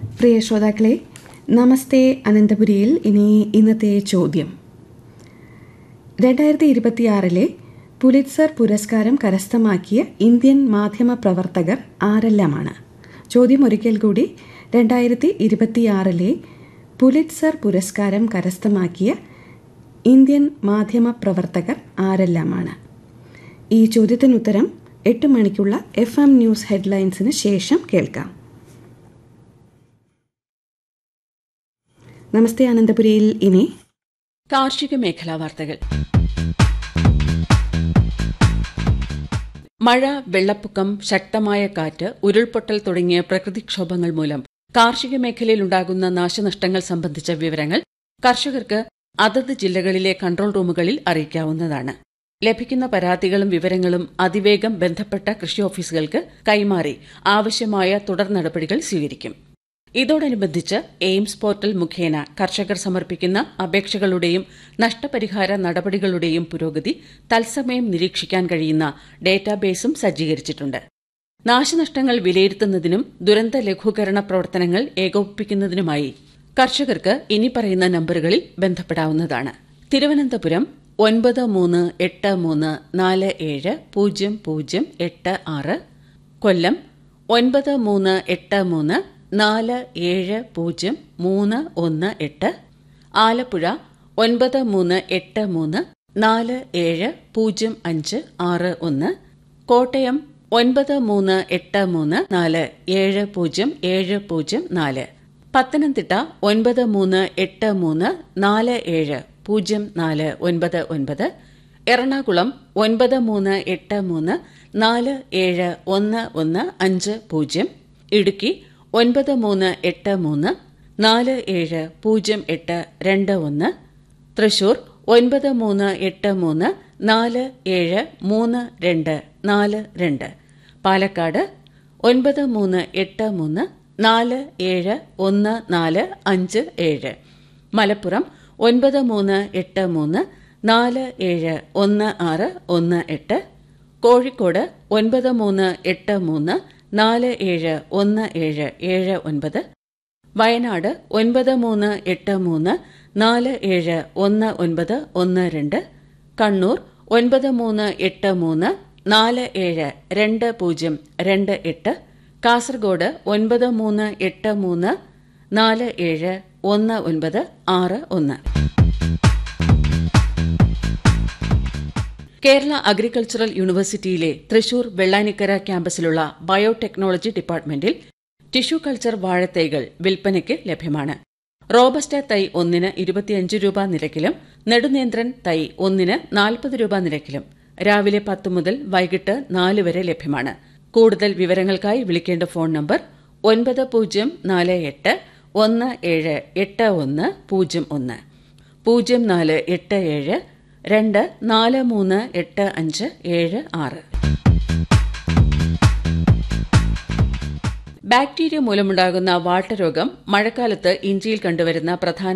പ്രിയ ശ്രോതാക്കളെ നമസ്തേ അനന്തപുരിയിൽ ഇനി ഇന്നത്തെ ചോദ്യം രണ്ടായിരത്തി ഇരുപത്തിയാറിലെ പുലിറ്റ്സർ പുരസ്കാരം കരസ്ഥമാക്കിയ ഇന്ത്യൻ മാധ്യമ പ്രവർത്തകർ ആരെല്ലാമാണ് ചോദ്യം ഒരിക്കൽ കൂടി രണ്ടായിരത്തി ഇരുപത്തിയാറിലെ പുലിറ്റ്സർ പുരസ്കാരം കരസ്ഥമാക്കിയ ഇന്ത്യൻ മാധ്യമ പ്രവർത്തകർ ആരെല്ലാമാണ് ഈ ചോദ്യത്തിനുത്തരം എട്ട് മണിക്കുള്ള എഫ് എം ന്യൂസ് ഹെഡ്ലൈൻസിന് ശേഷം കേൾക്കാം നമസ്തേ അനന്തപുരിയിൽ ഇനി കാർഷിക മേഖലാ വാർത്തകൾ മഴ വെള്ളപ്പൊക്കം ശക്തമായ കാറ്റ് ഉരുൾപൊട്ടൽ തുടങ്ങിയ പ്രകൃതിക്ഷോഭങ്ങൾ മൂലം കാർഷിക മേഖലയിലുണ്ടാകുന്ന നാശനഷ്ടങ്ങൾ സംബന്ധിച്ച വിവരങ്ങൾ കർഷകർക്ക് അതത് ജില്ലകളിലെ കൺട്രോൾ റൂമുകളിൽ അറിയിക്കാവുന്നതാണ് ലഭിക്കുന്ന പരാതികളും വിവരങ്ങളും അതിവേഗം ബന്ധപ്പെട്ട കൃഷി ഓഫീസുകൾക്ക് കൈമാറി ആവശ്യമായ തുടർ നടപടികൾ സ്വീകരിക്കും ഇതോടനുബന്ധിച്ച് എയിംസ് പോർട്ടൽ മുഖേന കർഷകർ സമർപ്പിക്കുന്ന അപേക്ഷകളുടെയും നഷ്ടപരിഹാര നടപടികളുടെയും പുരോഗതി തത്സമയം നിരീക്ഷിക്കാൻ കഴിയുന്ന ഡേറ്റാബേസും സജ്ജീകരിച്ചിട്ടുണ്ട് നാശനഷ്ടങ്ങൾ വിലയിരുത്തുന്നതിനും ദുരന്ത ലഘൂകരണ പ്രവർത്തനങ്ങൾ ഏകോപിപ്പിക്കുന്നതിനുമായി കർഷകർക്ക് ഇനി പറയുന്ന നമ്പറുകളിൽ ബന്ധപ്പെടാവുന്നതാണ് തിരുവനന്തപുരം ഒൻപത് മൂന്ന് എട്ട് മൂന്ന് നാല് ഏഴ് പൂജ്യം പൂജ്യം എട്ട് ആറ് കൊല്ലം ഒൻപത് മൂന്ന് എട്ട് മൂന്ന് നാല് ഏഴ് പൂജ്യം മൂന്ന് ഒന്ന് എട്ട് ആലപ്പുഴ ഒൻപത് മൂന്ന് എട്ട് മൂന്ന് നാല് ഏഴ് പൂജ്യം അഞ്ച് ആറ് ഒന്ന് കോട്ടയം ഒൻപത് മൂന്ന് എട്ട് മൂന്ന് നാല് ഏഴ് പൂജ്യം ഏഴ് പൂജ്യം നാല് പത്തനംതിട്ട ഒൻപത് മൂന്ന് എട്ട് മൂന്ന് നാല് ഏഴ് പൂജ്യം നാല് ഒൻപത് ഒൻപത് എറണാകുളം ഒൻപത് മൂന്ന് എട്ട് മൂന്ന് നാല് ഏഴ് ഒന്ന് ഒന്ന് അഞ്ച് പൂജ്യം ഇടുക്കി ഒൻപത് മൂന്ന് എട്ട് മൂന്ന് നാല് ഏഴ് പൂജ്യം എട്ട് രണ്ട് ഒന്ന് തൃശൂർ ഒൻപത് മൂന്ന് എട്ട് മൂന്ന് നാല് ഏഴ് മൂന്ന് രണ്ട് നാല് രണ്ട് പാലക്കാട് ഒൻപത് മൂന്ന് എട്ട് മൂന്ന് നാല് ഏഴ് ഒന്ന് നാല് അഞ്ച് ഏഴ് മലപ്പുറം ഒൻപത് മൂന്ന് എട്ട് മൂന്ന് നാല് ഏഴ് ഒന്ന് ആറ് ഒന്ന് എട്ട് കോഴിക്കോട് ഒൻപത് മൂന്ന് എട്ട് മൂന്ന് നാല് ഏഴ് ഒന്ന് ഏഴ് ഏഴ് ഒൻപത് വയനാട് ഒൻപത് മൂന്ന് എട്ട് മൂന്ന് നാല് ഏഴ് ഒന്ന് ഒൻപത് ഒന്ന് രണ്ട് കണ്ണൂർ ഒൻപത് മൂന്ന് എട്ട് മൂന്ന് നാല് ഏഴ് രണ്ട് പൂജ്യം രണ്ട് എട്ട് കാസർഗോഡ് ഒൻപത് മൂന്ന് എട്ട് മൂന്ന് നാല് ഏഴ് ഒന്ന് ഒൻപത് ആറ് ഒന്ന് കേരള അഗ്രികൾച്ചറൽ യൂണിവേഴ്സിറ്റിയിലെ തൃശൂർ വെള്ളാനിക്കര ക്യാമ്പസിലുള്ള ബയോടെക്നോളജി ഡിപ്പാർട്ട്മെന്റിൽ ടിഷ്യൂ കൾച്ചർ വാഴത്തൈകൾ വിൽപ്പനയ്ക്ക് ലഭ്യമാണ് റോബസ്റ്റ തൈ ഒന്നിന് ഇരുപത്തിയഞ്ച് രൂപ നിരക്കിലും നെടുനേന്ത്രൻ തൈ ഒന്നിന് നാൽപ്പത് രൂപ നിരക്കിലും രാവിലെ പത്ത് മുതൽ വൈകിട്ട് നാല് വരെ ലഭ്യമാണ് കൂടുതൽ വിവരങ്ങൾക്കായി വിളിക്കേണ്ട ഫോൺ നമ്പർ ഒൻപത് പൂജ്യം നാല് എട്ട് ഒന്ന് ഏഴ് എട്ട് ഒന്ന് പൂജ്യം ഒന്ന് പൂജ്യം നാല് എട്ട് ഏഴ് രണ്ട് നാല് മൂന്ന് എട്ട് അഞ്ച് ഏഴ് ആറ് ബാക്ടീരിയ മൂലമുണ്ടാകുന്ന വാട്ടരോഗം മഴക്കാലത്ത് ഇഞ്ചിയിൽ കണ്ടുവരുന്ന പ്രധാന